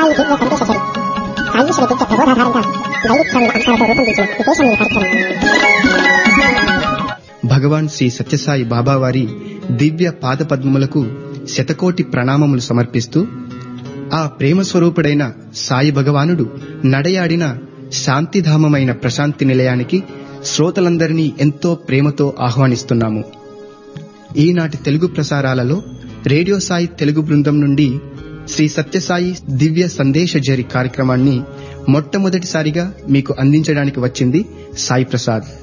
సత్యసాయి దివ్య సందేశ సాయి శ్రీ దివ్య ప్రబోధాధారంగా వైవిధ్యమైన అంశాలతో రూపొందించిన విశేషమైన కార్యక్రమం భగవాన్ శ్రీ సత్యసాయి బాబా వారి దివ్య పాదపద్మములకు శతకోటి ప్రణామములు సమర్పిస్తూ ఆ ప్రేమ స్వరూపుడైన సాయి భగవానుడు నడయాడిన శాంతిధామమైన ప్రశాంతి నిలయానికి శ్రోతలందరినీ ఎంతో ప్రేమతో ఆహ్వానిస్తున్నాము ఈనాటి తెలుగు ప్రసారాలలో రేడియో సాయి తెలుగు బృందం నుండి శ్రీ సత్యసాయి దివ్య సందేశ జరి కార్యక్రమాన్ని మొట్టమొదటిసారిగా మీకు అందించడానికి వచ్చింది సాయి ప్రసాద్